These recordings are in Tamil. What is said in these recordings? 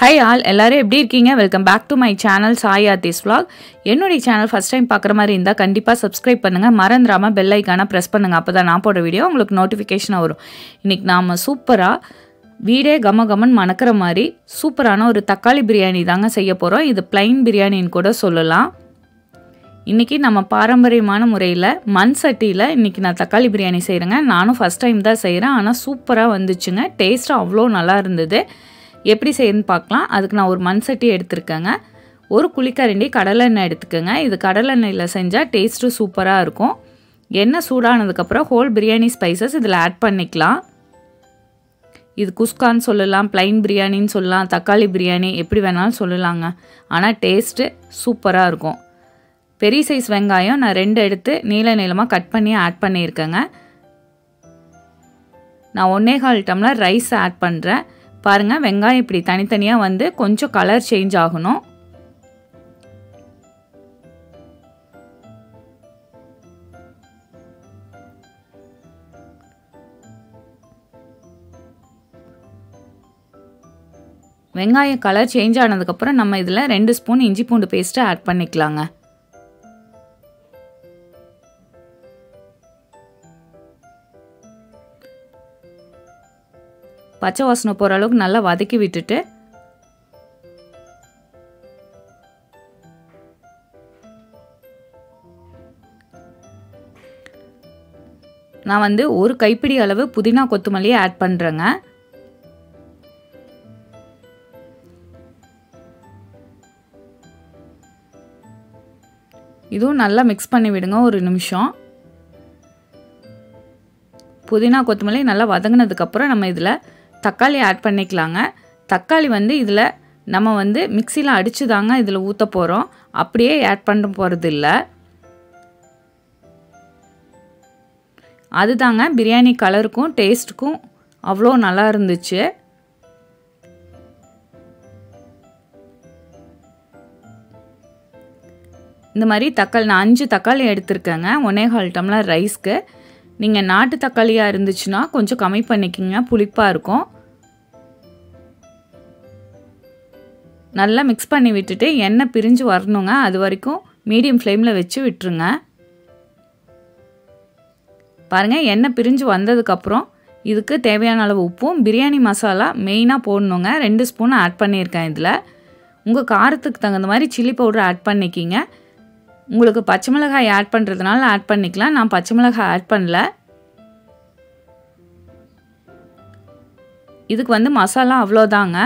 ஹாய் ஆல் எல்லாரும் எப்படி இருக்கீங்க welcome back to my channel Sai Arthi's vlog என்னுடைய சேனல் ஃபஸ்ட் டைம் பார்க்குற மாதிரி இருந்தால் கண்டிப்பாக சப்ஸ்கிரைப் பண்ணுங்கள் மறந்துடாமல் பெல் ஐக்கானை ப்ரெஸ் பண்ணுங்கள் அப்போ தான் நான் போடுற வீடியோ உங்களுக்கு நோட்டிஃபிகேஷனாக வரும் இன்றைக்கி நாம் சூப்பராக வீடே கம கமன் மணக்கிற மாதிரி சூப்பரான ஒரு தக்காளி பிரியாணி தாங்க செய்ய போகிறோம் இது plain பிரியாணின்னு கூட சொல்லலாம் இன்றைக்கி நம்ம பாரம்பரியமான முறையில் மண் சட்டியில் இன்றைக்கி நான் தக்காளி பிரியாணி செய்கிறேங்க நானும் ஃபஸ்ட் டைம் தான் செய்கிறேன் ஆனால் சூப்பராக வந்துச்சுங்க டேஸ்ட்டும் அவ்வளோ நல்லா இருந்தது எப்படி செய்யணும்னு பார்க்கலாம் அதுக்கு நான் ஒரு மண் சட்டி எடுத்திருக்கேங்க ஒரு குழிக்கரண்டி கடலெண்ணெய் எடுத்துக்கோங்க இது கடலெண்ணெயில் செஞ்சால் டேஸ்ட்டும் சூப்பராக இருக்கும் எண்ணெய் சூடானதுக்கப்புறம் ஹோல் பிரியாணி ஸ்பைசஸ் இதில் ஆட் பண்ணிக்கலாம் இது குஸ்கான்னு சொல்லலாம் ப்ளைன் பிரியாணின்னு சொல்லலாம் தக்காளி பிரியாணி எப்படி வேணாலும் சொல்லலாங்க ஆனால் டேஸ்ட்டு சூப்பராக இருக்கும் பெரிய சைஸ் வெங்காயம் நான் ரெண்டு எடுத்து நீள நீளமாக கட் பண்ணி ஆட் பண்ணியிருக்கேங்க நான் ஒன்றே கால் டம்ளர் ரைஸ் ஆட் பண்ணுறேன் பாருங்கள் வெங்காயம் இப்படி தனித்தனியாக வந்து கொஞ்சம் கலர் சேஞ்ச் ஆகணும் வெங்காயம் கலர் சேஞ்ச் ஆனதுக்கப்புறம் நம்ம இதில் ரெண்டு ஸ்பூன் இஞ்சி பூண்டு பேஸ்ட்டு ஆட் பண்ணிக்கலாங்க பச்சை வாசனை போகிற அளவுக்கு நல்லா வதக்கி விட்டுட்டு நான் வந்து ஒரு கைப்பிடி அளவு புதினா கொத்தமல்லியை ஆட் பண்ணுறேங்க இதுவும் நல்லா மிக்ஸ் பண்ணி விடுங்க ஒரு நிமிஷம் புதினா கொத்தமல்லி நல்லா வதங்கினதுக்கப்புறம் நம்ம இதில் தக்காளி ஆட் பண்ணிக்கலாங்க தக்காளி வந்து இதில் நம்ம வந்து மிக்சியில் அடித்து தாங்க இதில் ஊற்ற போகிறோம் அப்படியே ஆட் பண்ண போகிறது இல்லை அதுதாங்க பிரியாணி கலருக்கும் டேஸ்ட்டுக்கும் அவ்வளோ நல்லா இருந்துச்சு இந்த மாதிரி தக்காளி நான் அஞ்சு தக்காளி எடுத்திருக்கேங்க ஒன்னே கால் டம்ளர் ரைஸ்க்கு நீங்கள் நாட்டு தக்காளியாக இருந்துச்சுன்னா கொஞ்சம் கம்மி பண்ணிக்கிங்க புளிப்பாக இருக்கும் நல்லா மிக்ஸ் பண்ணி விட்டுட்டு எண்ணெய் பிரிஞ்சு வரணுங்க அது வரைக்கும் மீடியம் ஃப்ளேமில் வச்சு விட்டுருங்க பாருங்கள் எண்ணெய் பிரிஞ்சு வந்ததுக்கப்புறம் இதுக்கு தேவையான அளவு உப்பும் பிரியாணி மசாலா மெயினாக போடணுங்க ரெண்டு ஸ்பூன் ஆட் பண்ணியிருக்கேன் இதில் உங்கள் காரத்துக்கு தகுந்த மாதிரி சில்லி பவுடர் ஆட் பண்ணிக்கிங்க உங்களுக்கு பச்சை மிளகாய் ஆட் பண்ணுறதுனால ஆட் பண்ணிக்கலாம் நான் பச்சை மிளகாய் ஆட் பண்ணல இதுக்கு வந்து மசாலா அவ்வளோதாங்க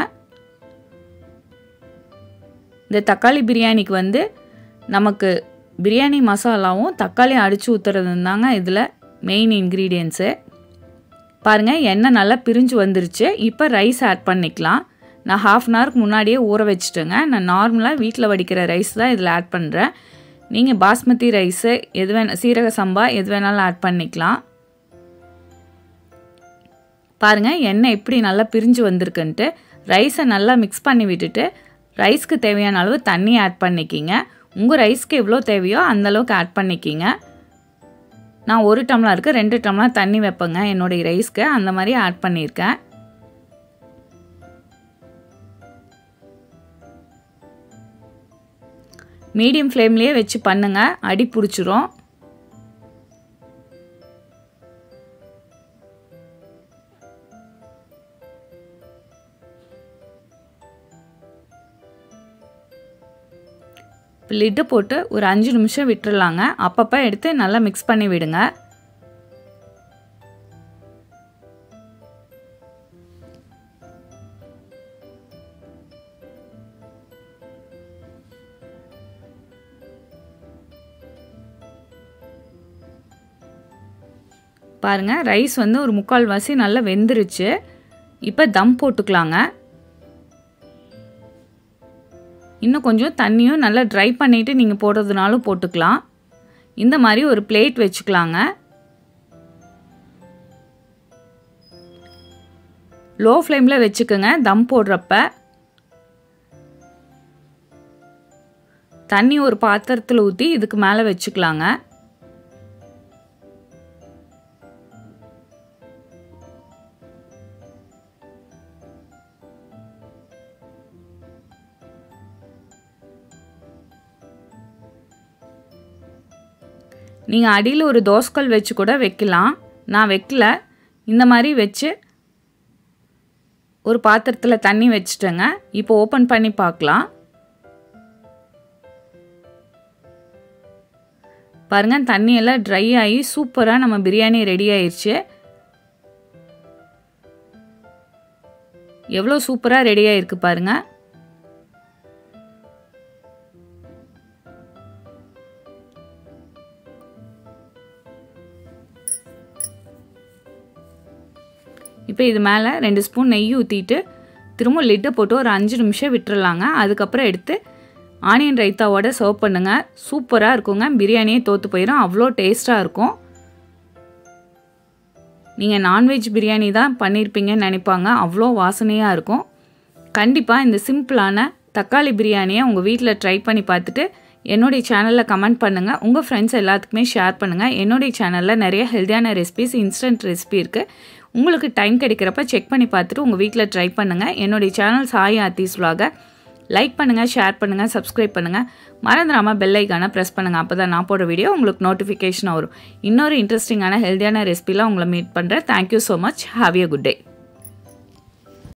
இந்த தக்காளி பிரியாணிக்கு வந்து நமக்கு பிரியாணி மசாலாவும் தக்காளி அடித்து ஊற்றுறது தாங்க இதில் மெயின் இன்க்ரீடியன்ஸு பாருங்கள் எண்ணெய் நல்லா பிரிஞ்சு வந்துருச்சு இப்போ ரைஸ் ஆட் பண்ணிக்கலாம் நான் ஹாஃப் அன் ஹவருக்கு முன்னாடியே ஊற வச்சுட்டேங்க நான் நார்மலாக வீட்டில் வடிக்கிற ரைஸ் தான் இதில் ஆட் பண்ணுறேன் நீங்கள் பாஸ்மதி ரைஸு எது வேணா சீரக சம்பா எது வேணாலும் ஆட் பண்ணிக்கலாம் பாருங்கள் எண்ணெய் எப்படி நல்லா பிரிஞ்சு வந்திருக்குன்ட்டு ரைஸை நல்லா மிக்ஸ் பண்ணி விட்டுட்டு ரைஸ்க்கு தேவையான அளவு தண்ணி ஆட் பண்ணிக்கிங்க உங்கள் ரைஸ்க்கு எவ்வளோ தேவையோ அந்தளவுக்கு ஆட் பண்ணிக்கிங்க நான் ஒரு டம்ளருக்கு ரெண்டு டம்ளர் தண்ணி வைப்பேங்க என்னுடைய ரைஸ்க்கு அந்த மாதிரி ஆட் பண்ணியிருக்கேன் மீடியம் ஃப்ளேம்லேயே வச்சு பண்ணுங்க அடி பிடிச்சிரும் லிட்டு போட்டு ஒரு அஞ்சு நிமிஷம் விட்டுறலாங்க அப்பப்போ எடுத்து நல்லா மிக்ஸ் பண்ணி விடுங்க பாருங்கள் ரைஸ் வந்து ஒரு முக்கால் வாசி நல்லா வெந்துருச்சு இப்போ தம் போட்டுக்கலாங்க இன்னும் கொஞ்சம் தண்ணியும் நல்லா ட்ரை பண்ணிவிட்டு நீங்கள் போடுறதுனாலும் போட்டுக்கலாம் இந்த மாதிரி ஒரு பிளேட் வச்சுக்கலாங்க லோ ஃப்ளேமில் வச்சுக்கோங்க தம் போடுறப்ப தண்ணி ஒரு பாத்திரத்தில் ஊற்றி இதுக்கு மேலே வச்சுக்கலாங்க நீங்கள் அடியில் ஒரு தோசைக்கல் வச்சு கூட வைக்கலாம் நான் வைக்கல இந்த மாதிரி வச்சு ஒரு பாத்திரத்தில் தண்ணி வச்சுட்டேங்க இப்போ ஓப்பன் பண்ணி பார்க்கலாம் பாருங்கள் தண்ணியெல்லாம் ட்ரை ஆகி சூப்பராக நம்ம பிரியாணி ரெடி ஆயிடுச்சு எவ்வளோ சூப்பராக ரெடி ஆகிருக்கு பாருங்கள் இப்போ இது மேலே ரெண்டு ஸ்பூன் நெய் ஊற்றிட்டு திரும்ப லிட்டை போட்டு ஒரு அஞ்சு நிமிஷம் விட்டுறலாங்க அதுக்கப்புறம் எடுத்து ஆனியன் ரைத்தாவோட சர்வ் பண்ணுங்கள் சூப்பராக இருக்குங்க பிரியாணியே தோற்று போயிடும் அவ்வளோ டேஸ்ட்டாக இருக்கும் நீங்கள் நான்வெஜ் பிரியாணி தான் பண்ணியிருப்பீங்கன்னு நினைப்பாங்க அவ்வளோ வாசனையாக இருக்கும் கண்டிப்பாக இந்த சிம்பிளான தக்காளி பிரியாணியை உங்கள் வீட்டில் ட்ரை பண்ணி பார்த்துட்டு என்னுடைய சேனலில் கமெண்ட் பண்ணுங்கள் உங்கள் ஃப்ரெண்ட்ஸ் எல்லாத்துக்குமே ஷேர் பண்ணுங்கள் என்னுடைய சேனலில் நிறைய ஹெல்த்தியான ரெசிபிஸ் இன்ஸ்டன்ட் ரெசிபி இருக்குது உங்களுக்கு டைம் கிடைக்கிறப்ப செக் பண்ணி பார்த்துட்டு உங்கள் வீட்டில் ட்ரை பண்ணுங்கள் என்னுடைய சேனல் சாய் ஆர்த்திஸ் vlog-அ லைக் பண்ணுங்கள் ஷேர் பண்ணுங்கள் சப்ஸ்கிரைப் பண்ணுங்கள் மறந்துடாமல் பெல் ஐக்கானை ப்ரெஸ் பண்ணுங்கள் அப்போ தான் நான் போடுற வீடியோ உங்களுக்கு நோட்டிஃபிகேஷன் வரும் இன்னொரு இன்ட்ரெஸ்டிங்கான ஹெல்த்தியான ரெசிபிலாம் உங்களை மீட் பண்ணுறேன் thank you so much have a good day